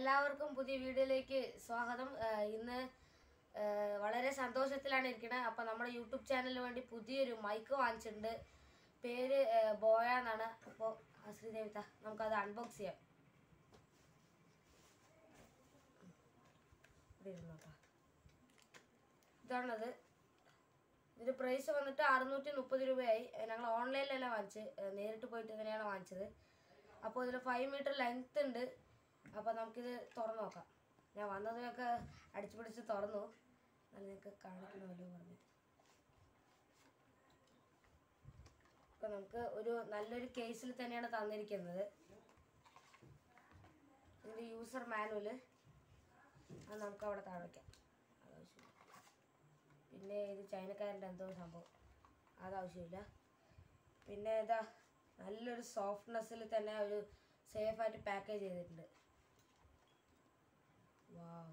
എല്ലാവർക്കും പുതിയ വീഡിയോയിലേക്ക് സ്വാഗതം ആഹ് ഇന്ന് ആഹ് വളരെ സന്തോഷത്തിലാണ് ഇരിക്കുന്നത് അപ്പം നമ്മുടെ യൂട്യൂബ് ചാനലിന് വേണ്ടി പുതിയൊരു മൈക്ക് വാങ്ങിച്ചിട്ടുണ്ട് പേര് ആഹ് ബോയ എന്നാണ് അപ്പോൾ ശ്രീദേവിത നമുക്കത് അൺബോക്സ് ചെയ്യാം ഇവിടെ ഇരുന്നോട്ടോ ഇതാണത് ഇതിന്റെ പ്രൈസ് വന്നിട്ട് അറുന്നൂറ്റി മുപ്പത് രൂപയായി ഏഹ് ഞങ്ങൾ ഓൺലൈനിലല്ല വാങ്ങിച്ച് ഏഹ് നേരിട്ട് പോയിട്ട് തന്നെയാണ് വാങ്ങിച്ചത് അപ്പോൾ ഇതിൽ ഫൈവ് മീറ്റർ ലെങ്ത് ഉണ്ട് അപ്പോൾ നമുക്കിത് തുറന്നു നോക്കാം ഞാൻ വന്നതൊക്കെ അടിച്ചു പിടിച്ച് തുറന്നു അത് നിങ്ങൾക്ക് കാണിക്കണമല്ലോ പറഞ്ഞു അപ്പോൾ നമുക്ക് ഒരു നല്ലൊരു കേസിൽ തന്നെയാണ് തന്നിരിക്കുന്നത് ഇതിൻ്റെ യൂസർ മാനുവല് അത് നമുക്ക് അവിടെ താഴെ വയ്ക്കാം അതാവശ്യമില്ല പിന്നെ ഇത് ചൈനക്കാരൻ്റെ എന്തോ സംഭവം അതാവശ്യമില്ല പിന്നെ ഇതാ നല്ലൊരു സോഫ്റ്റ്നെസ്സിൽ തന്നെ ഒരു സേഫായിട്ട് പാക്കേജ് ചെയ്തിട്ടുണ്ട് വാവ്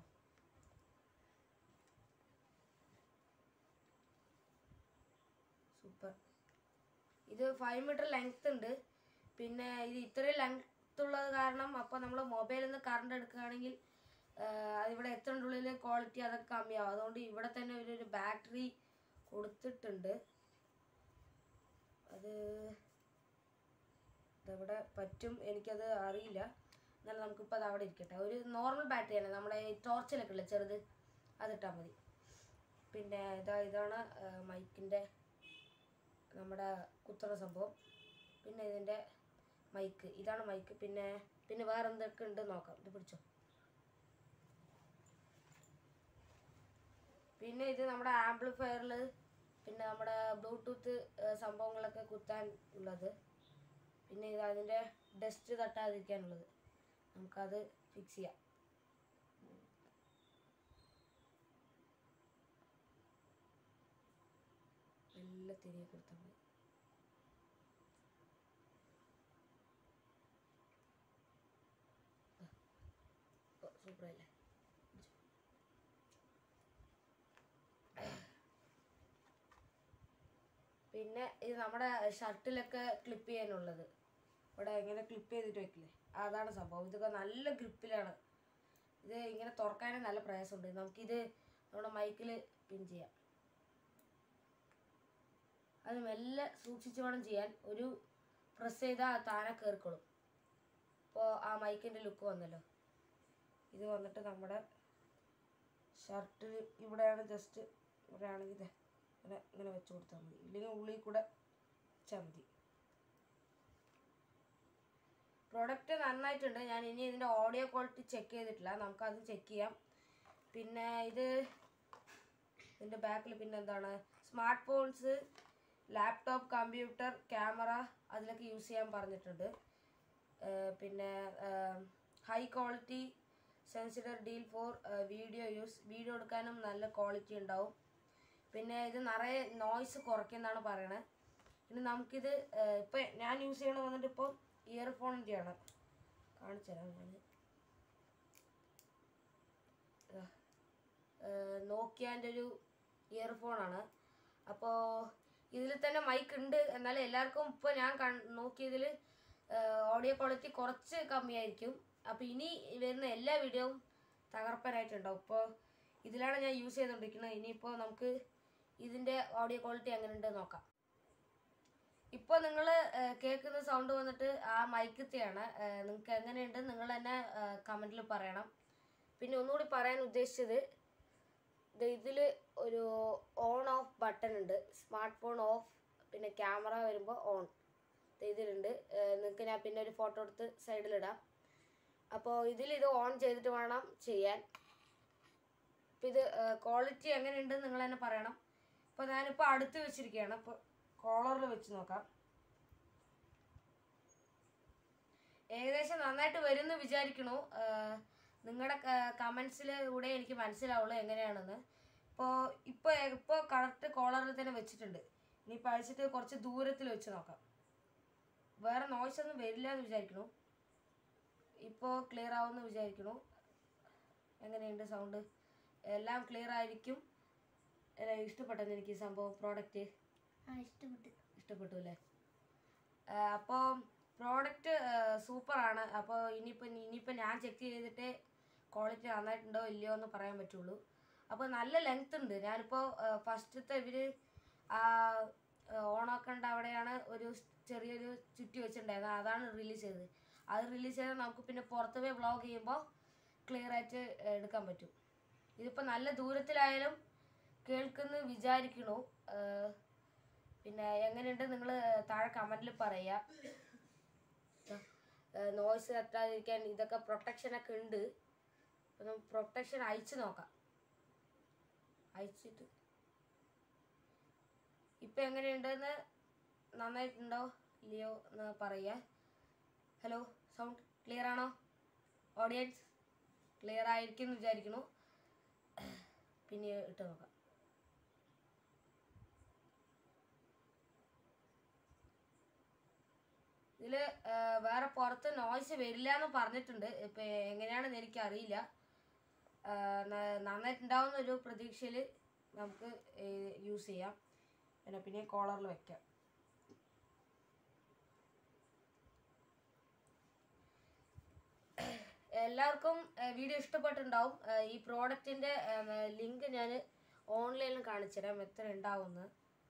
സൂപ്പർ ഇത് ഫൈവ് മീറ്റർ ലെങ്ത് ഉണ്ട് പിന്നെ ഇത് ഇത്രയും ലെങ്ത് ഉള്ളത് കാരണം അപ്പോൾ നമ്മൾ മൊബൈലിൽ നിന്ന് കറണ്ട് എടുക്കുകയാണെങ്കിൽ അതിവിടെ എത്രയുടെ ഉള്ളിൽ ക്വാളിറ്റി അതൊക്കെ കമ്മിയാവും അതുകൊണ്ട് ഇവിടെ തന്നെ ഒരു ഒരു ബാറ്ററി കൊടുത്തിട്ടുണ്ട് അത് ഇതെവിടെ പറ്റും എനിക്കത് അറിയില്ല എന്നാലും നമുക്കിപ്പോൾ അത് അവിടെ ഇരിക്കട്ടെ ഒരു നോർമൽ ബാറ്ററിയാണ് നമ്മുടെ ഈ ടോർച്ചിലൊക്കെ ഉള്ള ചെറുത് അതിട്ടാൽ മതി പിന്നെ ഇതാ ഇതാണ് മൈക്കിൻ്റെ നമ്മുടെ കുത്തുന്ന സംഭവം പിന്നെ ഇതിൻ്റെ മൈക്ക് ഇതാണ് മൈക്ക് പിന്നെ പിന്നെ വേറെ എന്തൊക്കെ ഉണ്ട് നോക്കാം ഇത് പിടിച്ചോ പിന്നെ ഇത് നമ്മുടെ ആംപ്ലിഫയറിൽ പിന്നെ നമ്മുടെ ബ്ലൂടൂത്ത് സംഭവങ്ങളൊക്കെ കുത്താൻ ഉള്ളത് പിന്നെ ഇത് അതിൻ്റെ ഡസ്റ്റ് തട്ടാതിരിക്കാനുള്ളത് നമുക്കത് ഫിക്സ് ചെയ്യാം നല്ല തിരികെ കൊടുത്താൽ മതി സൂപ്പറല്ലേ പിന്നെ ഇത് നമ്മുടെ ഷർട്ടിലൊക്കെ ക്ലിപ്പ് ചെയ്യാനുള്ളത് ഇവിടെ ഇങ്ങനെ ക്ലിപ്പ് ചെയ്തിട്ട് വെക്കില്ലേ അതാണ് സംഭവം ഇതൊക്കെ നല്ല ഗ്രിപ്പിലാണ് ഇത് ഇങ്ങനെ തുറക്കാനും നല്ല പ്രയാസമുണ്ട് നമുക്കിത് നമ്മുടെ മൈക്കിൽ പിൻ ചെയ്യാം അത് മെല്ലെ സൂക്ഷിച്ച് വേണം ചെയ്യാൻ ഒരു പ്രസ് ചെയ്താൽ താനെ കയറിക്കോളും ഇപ്പോൾ ആ മൈക്കിൻ്റെ ലുക്ക് വന്നല്ലോ ഇത് വന്നിട്ട് നമ്മുടെ ഷർട്ട് ഇവിടെയാണ് ജസ്റ്റ് ഇവിടെയാണെങ്കിൽ ഇത് ഇങ്ങനെ ഇങ്ങനെ വെച്ച് കൊടുത്താൽ മതി ഇല്ലെങ്കിൽ ഉള്ളിൽ കൂടെ വെച്ചാൽ മതി പ്രൊഡക്റ്റ് നന്നായിട്ടുണ്ട് ഞാൻ ഇനി ഇതിൻ്റെ ഓഡിയോ ക്വാളിറ്റി ചെക്ക് ചെയ്തിട്ടില്ല നമുക്കത് ചെക്ക് ചെയ്യാം പിന്നെ ഇത് ഇതിൻ്റെ ബാക്കിൽ പിന്നെ എന്താണ് smart phones laptop computer camera അതിലൊക്കെ യൂസ് ചെയ്യാൻ പറഞ്ഞിട്ടുണ്ട് ഏഹ് പിന്നെ ഹൈ ക്വാളിറ്റി സെൻസിറ്റർ deal for video use video എടുക്കാനും നല്ല ക്വാളിറ്റി ഉണ്ടാവും പിന്നെ ഇത് നിറയെ നോയ്സ് കുറയ്ക്കുമെന്നാണ് പറയണത് പിന്നെ നമുക്കിത് ഇപ്പം ഞാൻ യൂസ് ചെയ്യണത് വന്നിട്ട് ഇപ്പോൾ ഇയർഫോണിൻ്റെയാണ് കാണിച്ചു തരാം ഞാൻ നോക്കിയാൻ്റെ ഒരു ഇയർഫോണാണ് അപ്പോൾ ഇതിൽ തന്നെ മൈക്ക് ഉണ്ട് എന്നാലും എല്ലാവർക്കും ഇപ്പോൾ ഞാൻ കൺ നോക്കിയതിൽ ഓഡിയോ ക്വാളിറ്റി കുറച്ച് കമ്മിയായിരിക്കും അപ്പോൾ ഇനി വരുന്ന എല്ലാ വീഡിയോവും തകർപ്പനായിട്ടുണ്ടാവും ഇപ്പോൾ ഇതിലാണ് ഞാൻ യൂസ് ചെയ്തുകൊണ്ടിരിക്കുന്നത് ഇനിയിപ്പോൾ നമുക്ക് ഇതിൻ്റെ ഓഡിയോ ക്വാളിറ്റി എങ്ങനെയുണ്ട് നോക്കാം ഇപ്പോൾ നിങ്ങൾ കേൾക്കുന്ന സൗണ്ട് വന്നിട്ട് ആ മൈക്കത്തെയാണ് നിങ്ങൾക്ക് എങ്ങനെയുണ്ട് നിങ്ങൾ തന്നെ കമൻറ്റിൽ പറയണം പിന്നെ ഒന്നുകൂടി പറയാൻ ഉദ്ദേശിച്ചത് ഇതിൽ ഒരു ഓൺ ഓഫ് ബട്ടൺ ഉണ്ട് സ്മാർട്ട് ഫോൺ ഓഫ് പിന്നെ ക്യാമറ വരുമ്പോൾ ഓൺ ഇതിലുണ്ട് നിങ്ങൾക്ക് ഞാൻ പിന്നെ ഒരു ഫോട്ടോ എടുത്ത് സൈഡിലിടാം അപ്പോൾ ഇതിൽ ഇത് ഓൺ ചെയ്തിട്ട് വേണം ചെയ്യാൻ അപ്പോൾ ഇത് ക്വാളിറ്റി എങ്ങനെയുണ്ട് നിങ്ങൾ തന്നെ പറയണം അപ്പോൾ ഞാനിപ്പോൾ അടുത്ത് വെച്ചിരിക്കുകയാണ് അപ്പോൾ കോളറിൽ വെച്ച് നോക്കാം ഏകദേശം നന്നായിട്ട് വരുമെന്ന് വിചാരിക്കണു നിങ്ങളുടെ കമൻസിലൂടെ എനിക്ക് മനസ്സിലാവുള്ളൂ എങ്ങനെയാണെന്ന് ഇപ്പോൾ ഇപ്പോൾ ഇപ്പോൾ കറക്റ്റ് കോളറിൽ തന്നെ വെച്ചിട്ടുണ്ട് ഇനിയിപ്പോൾ അഴിച്ചിട്ട് കുറച്ച് ദൂരത്തിൽ വെച്ച് നോക്കാം വേറെ നോയ്സ് ഒന്നും വരില്ല എന്ന് വിചാരിക്കണു ഇപ്പോൾ ക്ലിയർ ആവുമെന്ന് വിചാരിക്കണു എങ്ങനെയുണ്ട് സൗണ്ട് എല്ലാം ക്ലിയർ ആയിരിക്കും ഇഷ്ടപ്പെട്ടെന്ന് എനിക്ക് ഈ സംഭവം പ്രോഡക്റ്റ് ആ ഇഷ്ടപ്പെട്ടു ഇഷ്ടപ്പെട്ടു അല്ലേ അപ്പോൾ പ്രോഡക്റ്റ് സൂപ്പറാണ് അപ്പോൾ ഇനിയിപ്പോൾ ഇനിയിപ്പോൾ ഞാൻ ചെക്ക് ചെയ്തിട്ട് ക്വാളിറ്റി നന്നായിട്ടുണ്ടോ ഇല്ലയോ എന്ന് പറയാൻ പറ്റുള്ളൂ അപ്പോൾ നല്ല ലെങ്ത് ഉണ്ട് ഞാനിപ്പോൾ ഫസ്റ്റത്തെ ഇവർ ഓണാക്കേണ്ട അവിടെയാണ് ഒരു ചെറിയൊരു ചുറ്റി വെച്ചിട്ടുണ്ടായിരുന്നത് അതാണ് റിലീസ് ചെയ്തത് അത് റിലീസ് ചെയ്താൽ നമുക്ക് പിന്നെ പുറത്ത് പോയി വ്ളോഗ് ചെയ്യുമ്പോൾ ക്ലിയർ ആയിട്ട് ഏഹ്, എടുക്കാൻ പറ്റും ഇതിപ്പോൾ നല്ല ദൂരത്തിലായാലും കേൾക്കുന്നു വിചാരിക്കണു ഏഹ്, പിന്നെ എങ്ങനെയുണ്ട് നിങ്ങൾ താഴെ കമൻറ്റിൽ പറയുക നോയ്സ് തട്ടാതിരിക്കാൻ ഇതൊക്കെ പ്രൊട്ടക്ഷൻ ഒക്കെ ഉണ്ട് അപ്പം നമുക്ക് പ്രൊട്ടക്ഷൻ അയച്ചു നോക്കാം അയച്ചിട്ട് ഇപ്പം എങ്ങനെയുണ്ടെന്ന് നന്നായിട്ടുണ്ടോ ഇല്ലയോ എന്ന് പറയുക ഹലോ സൗണ്ട് ക്ലിയർ ആണോ ഓഡിയൻസ് ക്ലിയർ ആയിരിക്കും എന്ന് വിചാരിക്കുന്നു പിന്നെ ഇട്ട് നോക്കാം ഇതിൽ വേറെ പുറത്ത് നോയ്സ് വരില്ല എന്ന് പറഞ്ഞിട്ടുണ്ട് ഇപ്പം എങ്ങനെയാണെന്ന് എനിക്കറിയില്ല ആ, ന- നന്നായിട്ടുണ്ടാവുന്ന ഒരു പ്രതീക്ഷയിൽ നമുക്ക് യൂസ് ചെയ്യാം പിന്നെ പിന്നെ കോളറിൽ വെക്കാം എല്ലാവർക്കും വീഡിയോ ഇഷ്ടപ്പെട്ടിട്ടുണ്ടാവും ആ, ഈ പ്രോഡക്റ്റിൻ്റെ ലിങ്ക് ഞാൻ ഓൺലൈനിൽ കാണിച്ചുതരാം എത്ര ഉണ്ടാവുമെന്ന്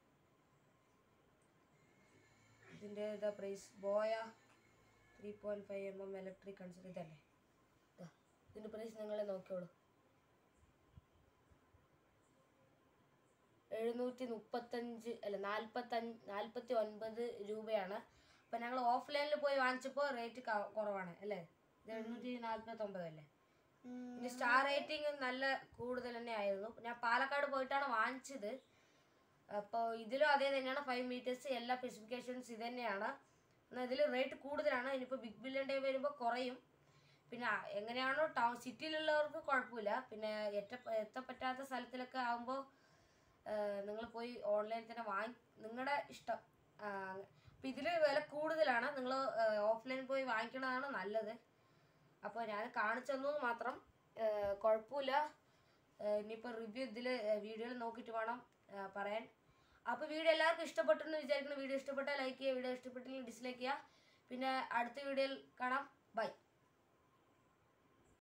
ഇതിൻ്റെ ഇതാ price Boya three point five M M electric consider ഇതല്ലേ ഇതാ ഇതിൻ്റെ പ്രൈസ് നിങ്ങൾ നോക്കിയോളൂ എഴുന്നൂറ്റി മുപ്പത്തഞ്ച് അല്ല നാൽപ്പത്തഞ്ച് നാൽപ്പത്തി ഒൻപത് രൂപയാണ് അപ്പം ഞങ്ങൾ ഓഫ്ലൈനിൽ പോയി വാങ്ങിച്ചപ്പോൾ റേറ്റ് കുറവാണ് അല്ലേ ഇത് എഴുന്നൂറ്റി നാൽപ്പത്തി ഒമ്പത് അല്ലേ ഇതിന്റെ സ്റ്റാർ റേറ്റിംഗ് നല്ല കൂടുതൽ തന്നെ ആയിരുന്നു ഞാൻ പാലക്കാട് പോയിട്ടാണ് വാങ്ങിച്ചത് അപ്പോൾ ഇതിലും അതേ തന്നെയാണ് ഫൈവ് മീറ്റേഴ്സ് എല്ലാ സ്പെസിഫിക്കേഷൻസ് ഇത് തന്നെയാണ് എന്നാൽ ഇതിൽ റേറ്റ് കൂടുതലാണ് ഇനിയിപ്പോൾ ബിഗ് ബില്യൺ ഡേ വരുമ്പോൾ കുറയും പിന്നെ ആ- എങ്ങനെയാണോ ടൗൺ സിറ്റിയിലുള്ളവർക്ക് കുഴപ്പമില്ല പിന്നെ എത്ത എത്തപ്പറ്റാത്ത സ്ഥലത്തിലൊക്കെ ആകുമ്പോൾ നിങ്ങൾ പോയി ഓൺലൈനിൽ തന്നെ വാങ്ങി നിങ്ങളുടെ ഇഷ്ടം അപ്പം ഇതിൽ വില കൂടുതലാണ് നിങ്ങൾ ഓഫ്ലൈനിൽ പോയി വാങ്ങിക്കണതാണ് നല്ലത് അപ്പോൾ ഞാൻ കാണിച്ചു തന്നു എന്ന് മാത്രം ഏഹ് കുഴപ്പമില്ല ഏഹ് ഇനിയിപ്പോൾ റിവ്യൂ ഇതിൽ വീഡിയോയിൽ നോക്കിയിട്ട് വേണം ഏഹ് പറയാൻ അപ്പോൾ വീഡിയോ എല്ലാവർക്കും ഇഷ്ടപ്പെട്ടെന്ന് വിചാരിക്കുന്നു വീഡിയോ ഇഷ്ടപ്പെട്ടാൽ ലൈക്ക് ചെയ്യുക വീഡിയോ ഇഷ്ടപ്പെട്ടില്ലെങ്കിൽ ഡിസ്ലൈക്ക് ചെയ്യുക പിന്നെ അടുത്ത വീഡിയോയിൽ കാണാം ബൈ